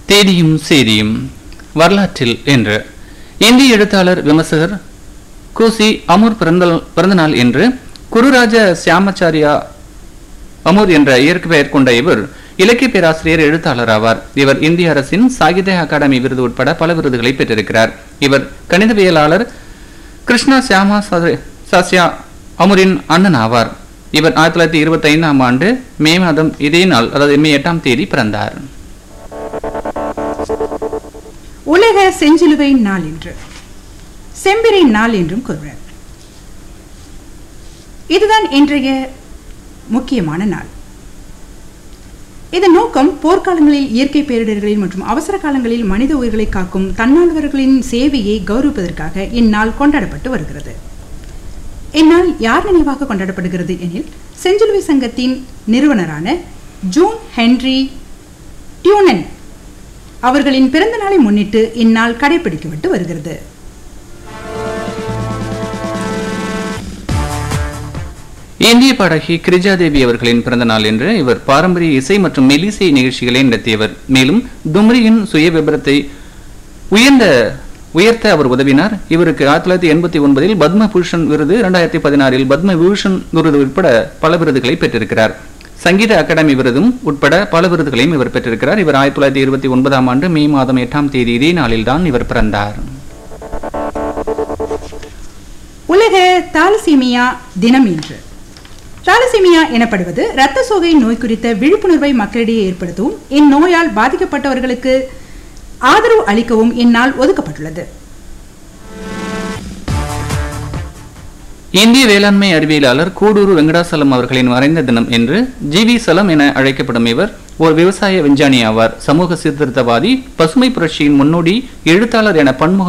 தேதியும் சேதியும் வரலாற்றில் என்று இந்திய எழுத்தாளர் விமர்சகர் கோசி அமூர் பிறந்த பிறந்தநாள் என்று குருராஜ சியாமச்சாரியா அமூர் என்ற இயற்கை பெயர் கொண்ட இவர் இலக்கிய பேராசிரியர் எழுத்தாளர் ஆவார் இவர் இந்திய அரசின் சாகித்ய அகாடமி விருது உட்பட பல விருதுகளை பெற்றிருக்கிறார் இவர் கணிதவியலாளர் கிருஷ்ணா சியாமா சாஸ்திரி- சாஸ்தியா அமுரின் அண்ணன் ஆவார் இவர் ஆயிரத்தி தொள்ளாயிரத்தி இருபத்தி ஐந்தாம் ஆண்டு மே மாதம் இதே நாள் அதாவது மே எட்டாம் தேதி பிறந்தார் உலக செஞ்சிலுவை நாள் என்று செம்பிறை நாள் என்றும் கூறுவர் இதுதான் இன்றைய முக்கியமான நாள் இதன் நோக்கம் போர்க்காலங்களில் இயற்கை பேரிடர்களில் மற்றும் அவசர காலங்களில் மனித உயிர்களை காக்கும் தன்னார்வர்களின் சேவையை கௌரவிப்பதற்காக இந்நாள் கொண்டாடப்பட்டு வருகிறது இந்நாள் யார் நினைவாக கொண்டாடப்படுகிறது எனில் செஞ்சிலுவை சங்கத்தின் நிறுவனரான ஜூன் ஹென்றி டியூனன் அவர்களின் பிறந்த நாளை முன்னிட்டு இந்நாள் கடைபிடிக்கப்பட்டு வருகிறது இந்திய பாடகி கிரிஜா தேவி அவர்களின் பிறந்த நாள் என்று இவர் பாரம்பரிய இசை மற்றும் மெலிசை நிகழ்ச்சிகளை நடத்தியவர் மேலும் தும்ரியின் சுய விபரத்தை உயர்ந்த உயர்த்த அவர் உதவினார் இவருக்கு ஆயிரத்தி தொள்ளாயிரத்தி எண்பத்தி ஒன்பதில் பத்ம பூஷன் விருது இரண்டாயிரத்தி பதினாறில் பத்ம பூஷன் விருது உட்பட பல விருதுகளை பெற்றிருக்கிறார் சங்கீத அகாடமி விருதும் உட்பட பல விருதுகளையும் இவர் பெற்றிருக்கிறார் இவர் ஆயிரத்தி தொள்ளாயிரத்தி இருபத்தி ஒன்பதாம் ஆண்டு மே மாதம் எட்டாம் தேதி இதே நாளில்தான் இவர் பிறந்தார் உலக தாலசீமியா தினம் இன்று தாலசீமியா எனப்படுவது இரத்த சோகை நோய் குறித்த விழிப்புணர்வை மக்களிடையே ஏற்படுத்தவும் இந்நோயால் பாதிக்கப்பட்டவர்களுக்கு ஆதரவு அளிக்கவும் இந்நாள் ஒதுக்கப்பட்டுள்ளது இந்திய வேளாண்மை அறிவியலாளர் கூடூரு வெங்கடாசலம் அவர்களின் மறைந்த தினம் என்று ஜி வி சலம் என அழைக்கப்படும் இவர் ஒரு விவசாய விஞ்ஞானி ஆவார் சமூக சீர்திருத்தவாதி பசுமை புரட்சியின் முன்னோடி எழுத்தாளர் என பன்முக